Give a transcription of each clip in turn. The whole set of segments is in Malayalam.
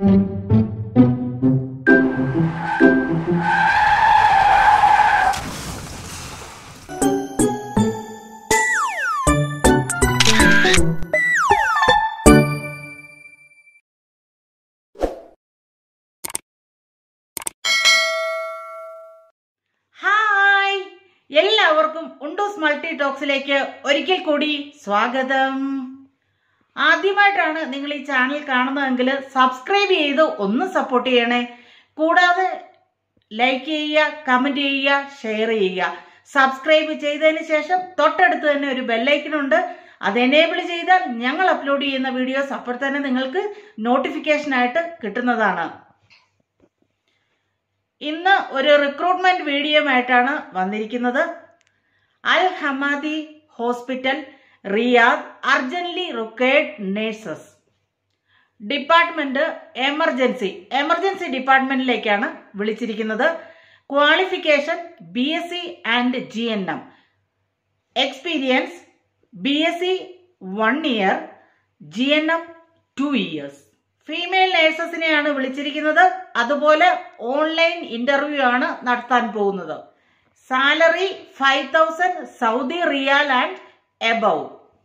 ഹായ് എല്ലാവർക്കും ഉണ്ടൂസ് മൾട്ടി ടോക്സിലേക്ക് ഒരിക്കൽ കൂടി സ്വാഗതം ആദ്യമായിട്ടാണ് നിങ്ങൾ ഈ ചാനൽ കാണുന്നതെങ്കിൽ സബ്സ്ക്രൈബ് ചെയ്ത് ഒന്ന് സപ്പോർട്ട് ചെയ്യണേ കൂടാതെ ലൈക്ക് ചെയ്യുക കമന്റ് ചെയ്യുക ഷെയർ ചെയ്യുക സബ്സ്ക്രൈബ് ചെയ്തതിന് ശേഷം തൊട്ടടുത്ത് തന്നെ ഒരു ബെല്ലൈക്കൺ ഉണ്ട് അത് എനേബിൾ ചെയ്താൽ ഞങ്ങൾ അപ്ലോഡ് ചെയ്യുന്ന വീഡിയോസ് അപ്പോൾ തന്നെ നിങ്ങൾക്ക് നോട്ടിഫിക്കേഷൻ ആയിട്ട് കിട്ടുന്നതാണ് ഇന്ന് ഒരു റിക്രൂട്ട്മെന്റ് വീഡിയോയുമായിട്ടാണ് വന്നിരിക്കുന്നത് Al Hamadi hospital Riyadh urgently required nurses department emergency emergency ഡിപ്പാർട്ട്മെന്റിലേക്കാണ് വിളിച്ചിരിക്കുന്നത് qualification B S C and G N M experience B S C one year G N M two years female നേഴ്സസിനെയാണ് വിളിച്ചിരിക്കുന്നത് അതുപോലെ ഓൺലൈൻ ഇന്റർവ്യൂ ആണ് നടത്താൻ പോകുന്നത് salary five thousand Saudi riyal and above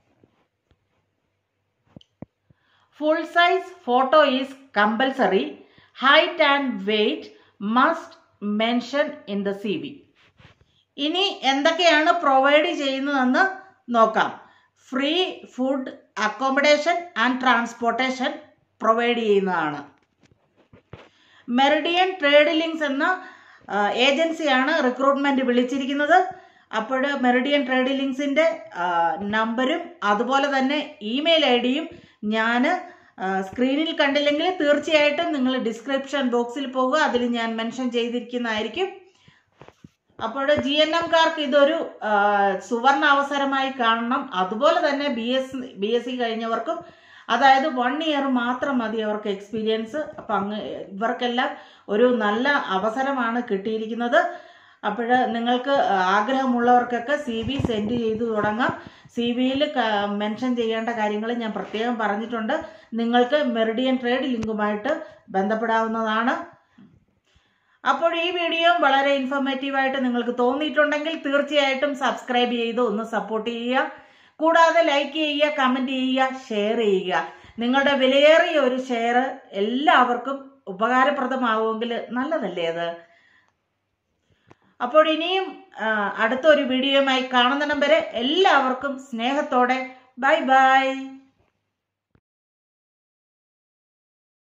full size photo is compulsory height and weight must mention in the C V ഇനി എന്തൊക്കെയാണ് പ്രൊവൈഡ് ചെയ്യുന്നതെന്ന് നോക്കാം free food accommodation and transportation provide ചെയ്യുന്നതാണ് മെറിഡിയൻ ട്രേഡ് ലിങ്ക്സ് എന്ന ആ, ഏജൻസിയാണ് റിക്രൂട്ട്മെന്റ് വിളിച്ചിരിക്കുന്നത് അപ്പോൾ മെറിഡിയൻ ട്രേഡ് ലിങ്ക്സിന്റെ ആ, നമ്പരും അതുപോലെ തന്നെ ഇമെയിൽ ഐ ഡിയും ഞാൻ സ്ക്രീനിൽ കണ്ടില്ലെങ്കിൽ തീർച്ചയായിട്ടും നിങ്ങൾ ഡിസ്ക്രിപ്ഷൻ ബോക്സിൽ പോകുക അതിൽ ഞാൻ മെൻഷൻ ചെയ്തിരിക്കുന്നതായിരിക്കും അപ്പോൾ ജി എൻ എംകാർക്ക് ഇതൊരു ആ, സുവർണ അവസരമായി കാണണം അതുപോലെ തന്നെ B S B S C കഴിഞ്ഞവർക്കും അതായത് വൺ ഇയർ മാത്രം മതി അവർക്ക് എക്സ്പീരിയൻസ് അപ്പം അങ്ങ് ഇവർക്കെല്ലാം ഒരു നല്ല അവസരമാണ് കിട്ടിയിരിക്കുന്നത് അപ്പോൾ നിങ്ങൾക്ക് ആഗ്രഹമുള്ളവർക്കൊക്കെ സി വി സെൻഡ് ചെയ്തു തുടങ്ങാം സി വിയിൽ മെൻഷൻ ചെയ്യേണ്ട കാര്യങ്ങൾ ഞാൻ പ്രത്യേകം പറഞ്ഞിട്ടുണ്ട് നിങ്ങൾക്ക് മെറിഡിയൻ ട്രേഡ് ലിങ്കുമായിട്ട് ബന്ധപ്പെടാവുന്നതാണ് അപ്പോൾ ഈ വീഡിയോ വളരെ ഇൻഫോർമേറ്റീവായിട്ട് നിങ്ങൾക്ക് തോന്നിയിട്ടുണ്ടെങ്കിൽ തീർച്ചയായിട്ടും സബ്സ്ക്രൈബ് ചെയ്ത് ഒന്ന് സപ്പോർട്ട് ചെയ്യുക കൂടാതെ ലൈക്ക് ചെയ്യുക കമന്റ് ചെയ്യുക ഷെയർ ചെയ്യുക നിങ്ങളുടെ വിലയേറിയ ഒരു ഷെയർ എല്ലാവർക്കും ഉപകാരപ്രദമാവുമെങ്കിൽ നല്ലതല്ലേ അത് അപ്പോൾ ഇനിയും ആ, അടുത്തൊരു വീഡിയോയുമായി കാണുന്നിടം വരെ എല്ലാവർക്കും സ്നേഹത്തോടെ ബൈ ബൈ